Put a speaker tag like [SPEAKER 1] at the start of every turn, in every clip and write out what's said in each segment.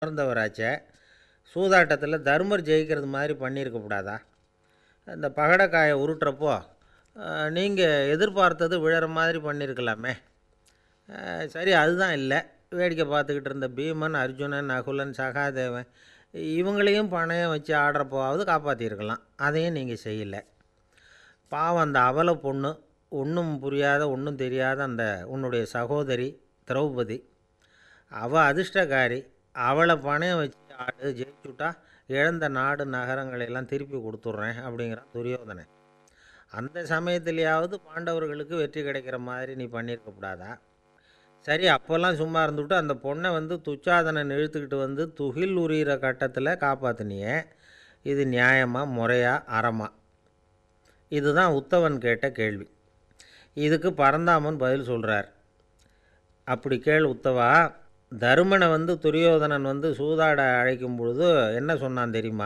[SPEAKER 1] பிறந்தவராச்சே சூதாட்டத்தில் தர்மர் ஜெயிக்கிறது மாதிரி பண்ணியிருக்க கூடாதா இந்த பகடைக்காயை உருட்டுறப்போ நீங்கள் எதிர்பார்த்தது விழற மாதிரி பண்ணியிருக்கலாமே அஹ், சரி அதுதான் இல்லை வேடிக்கை பார்த்துக்கிட்டு இருந்த பீமன் அர்ஜுனன் நகுலன் சகாதேவன் இவங்களையும் பணையம் வச்சு ஆடுறப்போவாவது காப்பாற்றிருக்கலாம் அதையும் நீங்கள் செய்யலை பாவம் அந்த அவல பொண்ணு ஒன்றும் புரியாத ஒன்றும் தெரியாத அந்த உன்னுடைய சகோதரி திரௌபதி அவள் அதிர்ஷ்டக்காரி அவளை பணையம் வச்சு ஆடு ஜெயிச்சுட்டா இழந்த நாடு நகரங்களை எல்லாம் திருப்பி கொடுத்துட்றேன் அப்படிங்கிறான் துரியோதனன் அந்த சமயத்திலேயாவது பாண்டவர்களுக்கு வெற்றி கிடைக்கிற மாதிரி நீ பண்ணியிருக்க கூடாதா சரி அப்போல்லாம் சும்மா இருந்துவிட்டு அந்த பொண்ணை வந்து துச்சாதனன் இழுத்துக்கிட்டு வந்து துகில் உரிகிற கட்டத்தில் காப்பாற்றினியே இது நியாயமா முறையா அறமா இதுதான் உத்தவன் கேட்ட கேள்வி இதுக்கு பரந்தாமன் பதில் சொல்கிறார் அப்படி கேள் உத்தவா தருமனை வந்து துரியோதனன் வந்து சூதாட அழைக்கும் பொழுது என்ன சொன்னான் தெரியுமா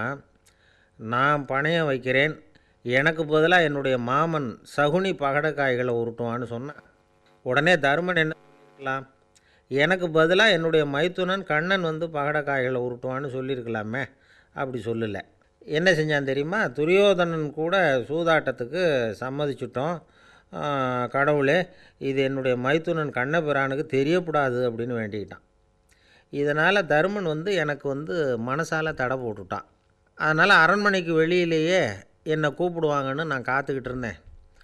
[SPEAKER 1] நான் பணையம் வைக்கிறேன் எனக்கு பதிலாக என்னுடைய மாமன் சகுனி பகடக்காய்களை உருட்டுவான்னு சொன்னான் உடனே தருமன் என்ன சொல்லியிருக்கலாம் எனக்கு பதிலாக என்னுடைய மைத்துனன் கண்ணன் வந்து பகடக்காய்களை உருட்டுவான்னு சொல்லியிருக்கலாமே அப்படி சொல்லலை என்ன செஞ்சான் தெரியுமா துரியோதனன் கூட சூதாட்டத்துக்கு சம்மதிச்சிட்டோம் ஆ, கடவுளே இது என்னுடைய மைத்துனன் கண்ணபிரானுக்கு தெரியக்கூடாது அப்படின்னு வேண்டிக்கிட்டான் இதனால் தருமன் வந்து எனக்கு வந்து மனசால் தடை போட்டுட்டான் அதனால் அரண்மனைக்கு வெளியிலேயே என்னை கூப்பிடுவாங்கன்னு நான் காத்துக்கிட்டு இருந்தேன்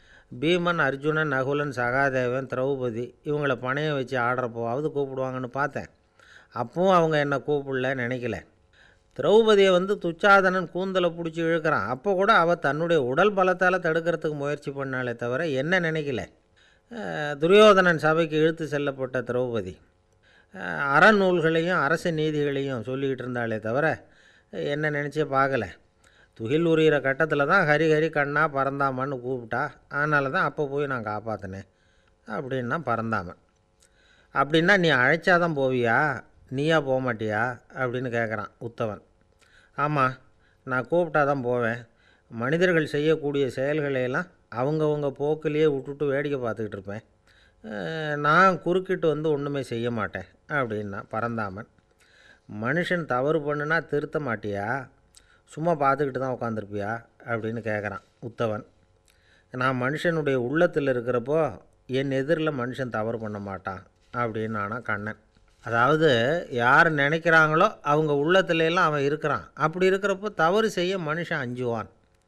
[SPEAKER 1] பீமன் அர்ஜுனன் நகுலன் சகாதேவன் திரௌபதி இவங்கள பணையம் வச்சு ஆடுறப்போவாவது கூப்பிடுவாங்கன்னு பார்த்தேன் அப்பவும் அவங்க என்னை கூப்பிடல நினைக்கல திரௌபதியை வந்து துச்சாதனன் கூந்தலை பிடிச்சி இழுக்கிறான் அப்போ கூட அவள் தன்னுடைய உடல் பலத்தால் தடுக்கிறதுக்கு முயற்சி பண்ணாலே தவிர என்ன நினைக்கல அஹ், துரியோதனன் சபைக்கு இழுத்து செல்லப்பட்ட திரௌபதி அஹ், அறநூல்களையும் அரச நீதிகளையும் சொல்லிக்கிட்டு இருந்தாலே தவிர என்ன நினச்சே பார்க்கல துகில் உரிகிற கட்டத்தில் தான் ஹரி ஹரி கண்ணா பறந்தாமன்னு கூப்பிட்டா அதனால தான் அப்போ போய் நான் காப்பாற்றினேன் அப்படின்னா பறந்தாமன் அப்படின்னா நீ அழைச்சாதான் போவியா நீயா போக மாட்டியா அப்படின்னு கேட்குறான் உத்தவன் ஆமாம் நான் கூப்பிட்டா தான் போவேன் மனிதர்கள் செய்யக்கூடிய செயல்களை எல்லாம் அவங்கவங்க போக்கிலேயே விட்டுட்டு வேடிக்கை பார்த்துக்கிட்டு இருப்பேன் அஹ், நான் குறுக்கிட்டு வந்து ஒன்றுமே செய்ய மாட்டேன் அப்படின்னா பறந்தாமன் மனுஷன் தவறு பண்ணுனா திருத்த மாட்டியா சும்மா பார்த்துக்கிட்டு தான் உட்காந்துருப்பியா அப்படின்னு கேட்குறான் உத்தவன் நான் மனுஷனுடைய உள்ளத்தில் இருக்கிறப்போ என் எதிரில் மனுஷன் தவறு பண்ண மாட்டான் அப்படின்னு ஆனா கண்ணன் அதாவது யார் நினைக்கிறாங்களோ அவங்க உள்ளத்துல எல்லாம் அவன் இருக்கிறான் அப்படி இருக்கிறப்போ தவறு செய்ய மனுஷன் அஞ்சுவான்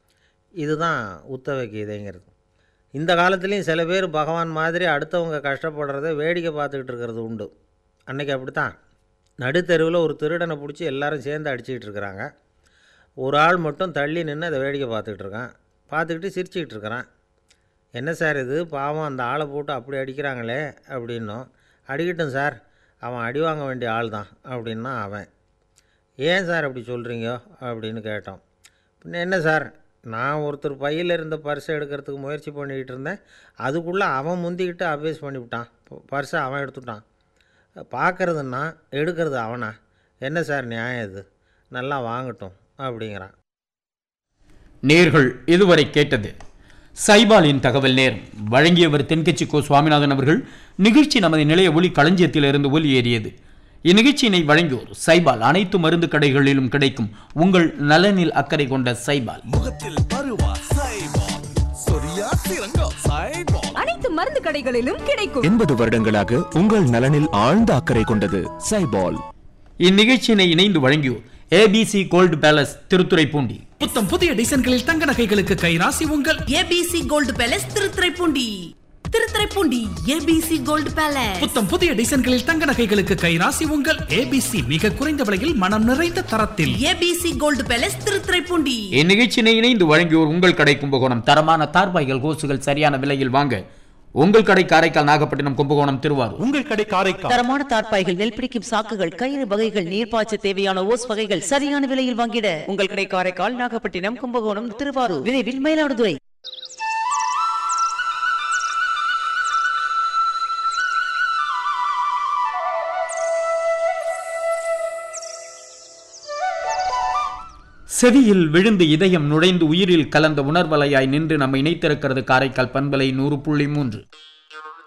[SPEAKER 1] இதுதான் உத்தவ கீதைங்கிறது இந்த காலத்துலேயும் சில பேர் பகவான் மாதிரி அடுத்தவங்க கஷ்டப்படுறத வேடிக்கை பார்த்துக்கிட்டு இருக்கிறது உண்டு அன்னைக்கு அப்படித்தான் நடுத்தெருவில் ஒரு திருடனை பிடிச்சி எல்லாரும் சேர்ந்து அடிச்சுக்கிட்டு இருக்கிறாங்க ஒரு ஆள் மட்டும் தள்ளி நின்று அதை வேடிக்கை பார்த்துக்கிட்டு இருக்கான் பார்த்துக்கிட்டு சிரிச்சுக்கிட்டு இருக்கிறான் என்ன சார் இது பாவம் அந்த ஆளை போட்டு அப்படி அடிக்கிறாங்களே அப்படின்னோம் அடிக்கட்டும் சார் அவன் அடி வாங்க வேண்டிய ஆள் தான் அப்படின்னா அவன் ஏன் சார் அப்படி சொல்கிறீங்க அப்படின்னு கேட்டோம் பின்ன என்ன சார் நான் ஒருத்தர் பையில் இருந்த பர்ஸை எடுக்கிறதுக்கு முயற்சி பண்ணிக்கிட்டு இருந்தேன் அதுக்குள்ளே அவன் முந்திக்கிட்டு அபேஸ் பண்ணிவிட்டான் பர்ஸை அவன் எடுத்துட்டான் பார்க்கறதுன்னா எடுக்கிறது அவனா என்ன சார் நியாயம் இது நல்லா வாங்கட்டும் அப்படிங்கிறான்
[SPEAKER 2] நேர்கள் இதுவரை கேட்டது சைபாலின் தகவல் நேரம் வழங்கியவர் தென்கட்சி கோ சுவாமிநாதன் அவர்கள் நிகழ்ச்சி நமது நிலைய ஒளி களஞ்சியத்திலிருந்து ஒலி ஏறியது இந்நிகழ்ச்சியினை வழங்கியோர் சைபால் அனைத்து மருந்து கடைகளிலும் கிடைக்கும் உங்கள் நலனில் அக்கறை கொண்ட சைபால்
[SPEAKER 3] முகத்தில் பருவா சைபால் சொரியா சிறங்கோ சைபால்
[SPEAKER 4] அனைத்து மருந்து கடைகளிலும் கிடைக்கும்
[SPEAKER 5] எண்பது வருடங்களாக உங்கள் நலனில் ஆழ்ந்த அக்கறை கொண்டது சைபால்
[SPEAKER 2] இந்நிகழ்ச்சியினை இணைந்து வழங்கியோர் ஏபிசி கோல்டு பேலஸ் திருத்துறைப்பூண்டி
[SPEAKER 6] புத்தம் புதிய டிசைன்களில் தங்க நகைகளுக்கு கைராசி உங்கள்
[SPEAKER 7] ABC gold palace Thiruthuraipoondi Thiruthuraipoondi ABC gold palace
[SPEAKER 6] புத்தம் புதிய டிசைன்களில் தங்க நகைகளுக்கு கைராசி உங்கள் ஏபிசி மிக குறைந்த விலையில் மனம் நிறைந்த தரத்தில்
[SPEAKER 7] ஏபிசி கோல்டு பேலஸ் திருத்துறைப்பூண்டி
[SPEAKER 2] இந்நிகழ்ச்சியினை இணைந்து வழங்கியோர் உங்கள் கடை கும்பகோணம் தரமான தார்பாய்கள் கோசுகள் சரியான விலையில் வாங்க உங்கள் கடை காரைக்கால் நாகப்பட்டினம் கும்பகோணம் திருவாரூர்
[SPEAKER 5] உங்கள் கடை காரைக்கால்
[SPEAKER 8] தரமான தார்ப்பாய்கள் நெல் பிடிக்கும் சாக்குகள் கயிறு வகைகள் நீர்ப்பாய்ச்ச தேவையான ஓஸ் வகைகள் சரியான விலையில் வாங்கிட உங்கள் கடை காரைக்கால் நாகப்பட்டினம் கும்பகோணம் திருவாரூர் விரைவில் மயிலாடுதுறை
[SPEAKER 2] செவியில் விழுந்து இதயம் நுழைந்து உயிரில் கலந்த உணர்வலையாய் நின்று நம்மை இணைத்திருக்கிறது காரைக்கால் பண்பலை நூறு புள்ளி மூன்று